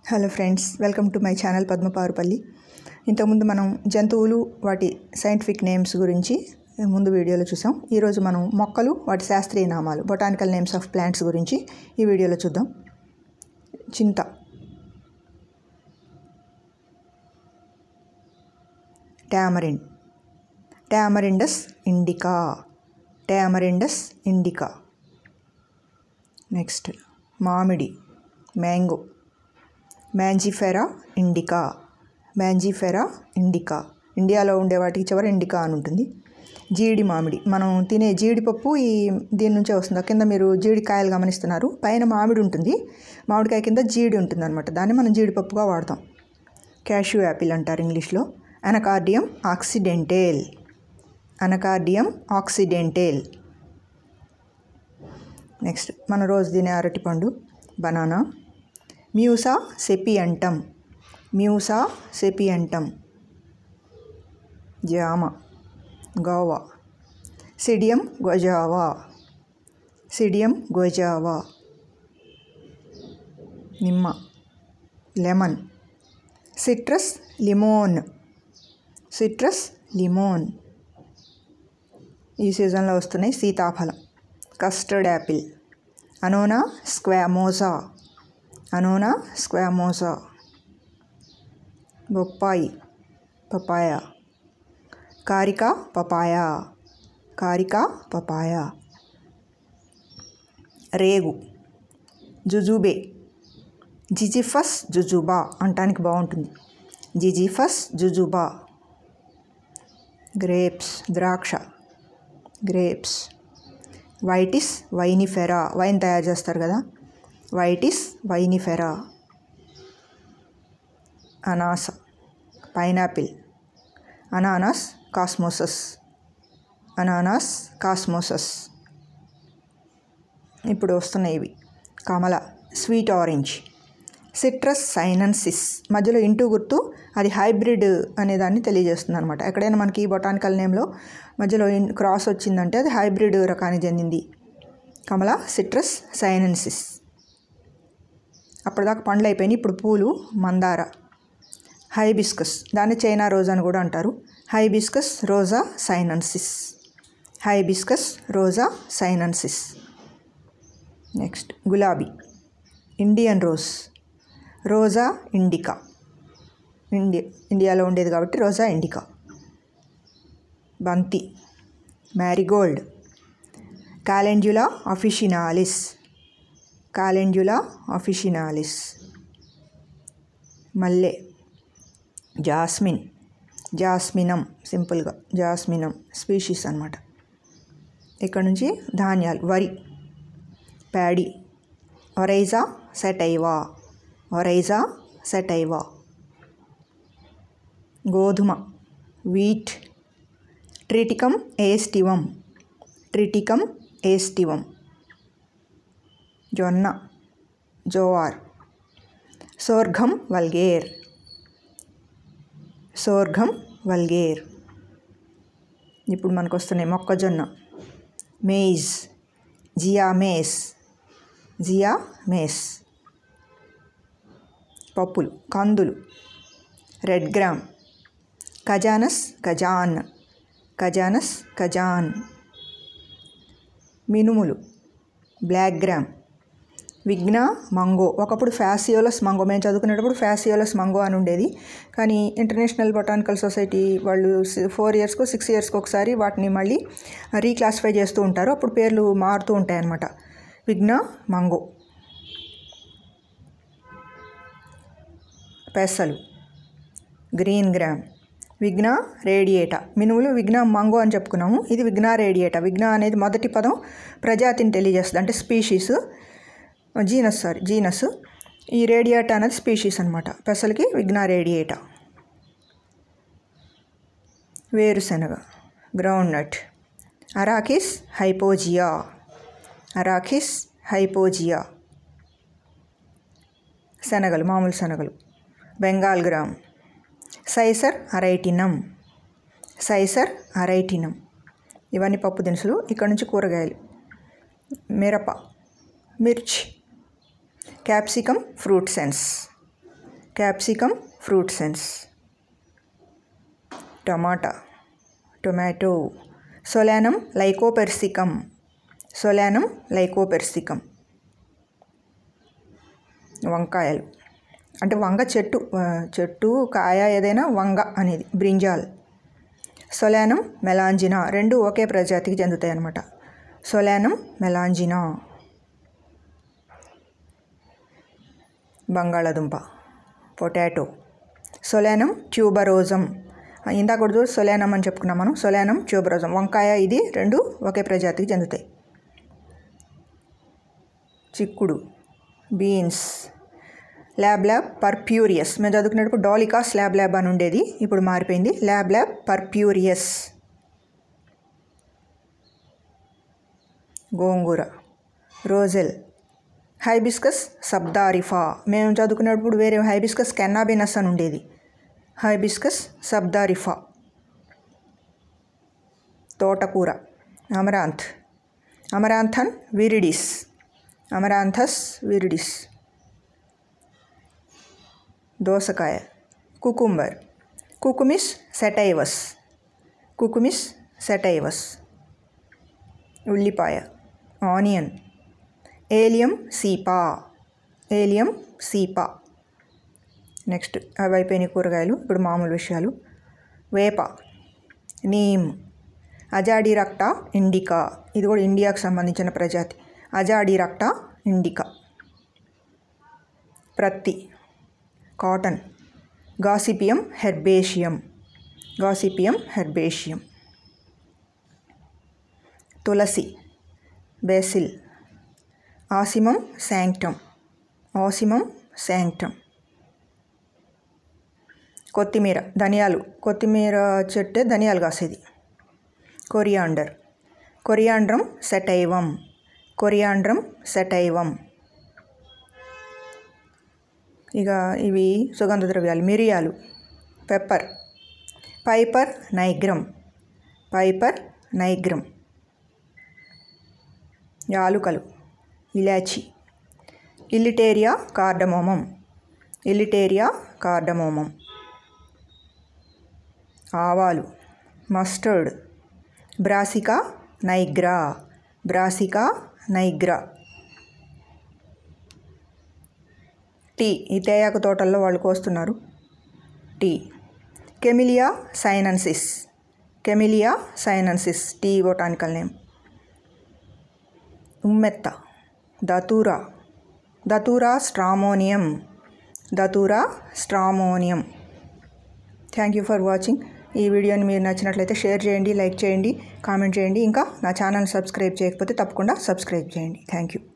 hello friends welcome to my channel Padmaparupalli ఇంతకుముందు మనం జంతువులు వాటి సైంటిఫిక్ నేమ్స్ గురించి ముందు వీడియోలో చూసాం ఈరోజు మనం మొక్కలు వాటి శాస్త్రీయ నామాలు బొటానికల్ నేమ్స్ ఆఫ్ ప్లాంట్స్ గురించి ఈ వీడియోలో చూద్దాం చింత tamarind Tamarindus indica Tamarindus indica next మామిడి mango Mangifera indica Mangifera indica ఇండియాలో ఉండే వాటికి చివర ఇండికా అని ఉంటుంది జీడి మామిడి మనం తినే జీడిపప్పు ఈ దీని నుంచే వస్తుంది కింద మీరు జీడికాయలు గమనిస్తున్నారు పైన మామిడి ఉంటుంది మామిడికాయ కింద జీడి ఉంటుంది అనమాట దాన్ని మనం జీడిపప్పుగా వాడతాం క్యాష్యూ యాపిల్ అంటారు ఇంగ్లీష్లో అనకార్డియం ఆక్సిడెంటేల్ అనకార్డియం ఆక్సిడెంటేల్ నెక్స్ట్ మన రోజు తినే అరటిపండు బనానా మ్యూసా సెపియంటం మ్యూసా సెపియంటం జామ గోవా సిడియం గొజావా సిడియం గొజావా నిమ్మ lemon Citrus limon Citrus limon ఈ సీజన్లో వస్తున్నాయి సీతాఫలం కస్టర్డ్ యాపిల్ అనోనా స్క్వామోసా అనోనా స్క్వామోసా బొప్పాయి papaya Carica papaya Carica papaya రేగు జుజుబే జిజిఫస్ జుజుబా అంటానికి బాగుంటుంది జిజిఫస్ జుజుబా గ్రేప్స్ ద్రాక్ష గ్రేప్స్ వైటిస్ వైనిఫెరా వైన్ తయారు చేస్తారు కదా వైటిస్ వైనిఫెరా అనాస పైనాపిల్ అనానాస్ కాస్మోసస్ అనానాస్ కాస్మోసస్ ఇప్పుడు వస్తున్నాయి ఇవి కమల స్వీట్ ఆరెంజ్ సిట్రస్ సైనన్సిస్ మధ్యలో ఇంటూ గుర్తు అది హైబ్రిడ్ అనే దాన్ని తెలియజేస్తుంది అనమాట ఎక్కడైనా మనకి బొటానికల్ నేమ్లో మధ్యలో క్రాస్ వచ్చిందంటే అది హైబ్రిడ్ రకానికి చెందింది కమల సిట్రస్ సైనన్సిస్ అప్పటిదాకా పండ్లు అయిపోయినాయి ఇప్పుడు పూలు మందార హైబిస్కస్ దాన్ని చైనా రోజ్ అని కూడా అంటారు Hibiscus rosa sinensis Hibiscus rosa sinensis next గులాబీ Indian rose Rosa indica India ఇండియాలో ఉండేది కాబట్టి రోజా ఇండికా బంతి మ్యారీగోల్డ్ కాలెండ్యులా అఫిషినాలిస్ కాలెండ్యులా అఫిషినాలిస్ మల్లె జాస్మిన్ జాస్మినం సింపుల్గా జాస్మినం స్పీషీస్ అనమాట ఇక్కడ నుంచి ధాన్యాలు వరి paddy Oryza sativa Oryza sativa గోధుమ wheat Triticum aestivum Triticum aestivum జొన్న jowar Sorghum vulgare Sorghum vulgare ఇప్పుడు మనకు వస్తున్నాయి మొక్కజొన్న maize Zea mays Zea mays పప్పులు కందులు red gram Cajanus cajan Cajanus cajan మినుములు బ్లాక్ గ్రామ్ విఘ్న మంగో ఒకప్పుడు ఫ్యాసియోలస్ మంగో మేము చదువుకునేటప్పుడు ఫ్యాసియోలస్ మంగో అని ఉండేది కానీ ఇంటర్నేషనల్ బొటానికల్ సొసైటీ వాళ్ళు ఫోర్ ఇయర్స్కో సిక్స్ ఇయర్స్కి ఒకసారి వాటిని మళ్ళీ రీక్లాసిఫై చేస్తూ ఉంటారు అప్పుడు పేర్లు మారుతూ ఉంటాయి అన్నమాట విఘ్న మంగో పెసలు గ్రీన్ గ్రామ్ విఘ్న రేడియేటా మినుములు విఘ్న మంగో అని చెప్పుకున్నాము ఇది విఘ్న రేడియేటా విఘ్న అనేది మొదటి పదం ప్రజాతిని తెలియజేస్తుంది అంటే స్పీషీస్ జీనస్ సారీ జీనస్ ఈ రేడియేటా అనేది స్పీషీస్ అనమాట పెసలకి విఘ్న రేడియేటా వేరుశనగ గ్రౌండ్ నట్ అరాకిస్ హైపోజియా అరాకిస్ హైపోజియా శనగలు మామూలు శనగలు బెంగాల్ గ్రామ్ సైసర్ అరైటినం సైసర్ అరైటినం ఇవన్నీ పప్పు దినుసులు ఇక్కడ నుంచి కూరగాయలు మిరప మిర్చి Capsicum frutescens Capsicum frutescens టమాటా tomato Solanum lycopersicum Solanum lycopersicum వంకాయలు అంటే వంగ చెట్టు ఆ, చెట్టు కాయ ఏదైనా వంగ అనేది బ్రింజాల్ సొలానం మెలాంజినా రెండు ఒకే ప్రజాతికి చెందుతాయి అన్నమాట సొలానం మెలాంజినా బంగాళాదుంప పొటాటో సొలానం ట్యూబరోజం ఇందాక కూడా చూడు సొలానం అని చెప్పుకున్నాం మనం సొలానం ట్యూబరోజం వంకాయ ఇది రెండు ఒకే ప్రజాతికి చెందుతాయి చిక్కుడు బీన్స్ ల్యాబ్ ల్యాబ్ పర్ప్యూరియస్ మేము చదువుకునేటప్పుడు డాలికా స్లాబ్ ల్యాబ్ అని ఉండేది ఇప్పుడు మారిపోయింది ల్యాబ్ ల్యాబ్ పర్ప్యూరియస్ గోంగూర రోజెల్ హైబిస్కస్ సబ్దారిఫా మేము చదువుకునేటప్పుడు వేరే హైబిస్కస్ కెన్నాబినస్ అని ఉండేది హైబిస్కస్ సబ్దారిఫా తోటకూర అమరాంత్ అమరాంథన్ విరిడిస్ అమరాంథస్ విరిడిస్ దోసకాయ కుకుంబర్ కుకుమిస్ సెటైవస్ కుకుమిస్ సెటైవస్ ఉల్లిపాయ ఆనియన్ ఏలియం సీపా ఏలియం సీపా నెక్స్ట్ అవి అయిపోయినాయి కూరగాయలు ఇప్పుడు మామూలు విషయాలు వేప నీమ్ అజాడిరక్టా ఇండికా ఇది కూడా ఇండియాకు సంబంధించిన ప్రజాతి అజాడిరక్టా ఇండికా ప్రత్తి cotton Gossypium herbaceum Gossypium herbaceum తులసి basil Ocimum sanctum Ocimum sanctum కొత్తిమీర ధనియాలు కొత్తిమీర చెట్టే ధనియాలు కాసేది కొరియాండర్ కొరియాండ్రం సెటైవం కొరియాండ్రం సెటైవం ఇక ఇవి సుగంధ ద్రవ్యాలు మిరియాలు pepper Piper nigrum Piper nigrum యాలుకలు elaichi Elettaria cardamomum Elettaria cardamomum ఆవాలు mustard Brassica nigra Brassica nigra tea ఈ తేయాకు తోటల్లో వాళ్ళు కోస్తున్నారు tea Camellia sinensis Camellia sinensis tea botanical name ఉమ్మెత్త Datura Datura stramonium Datura stramonium thank you for watching ఈ వీడియోని మీరు నచ్చినట్లయితే షేర్ చేయండి లైక్ చేయండి కామెంట్ చేయండి ఇంకా నా ఛానల్ సబ్స్క్రైబ్ చేయకపోతే తప్పకుండా సబ్స్క్రైబ్ చేయండి థ్యాంక్ యూ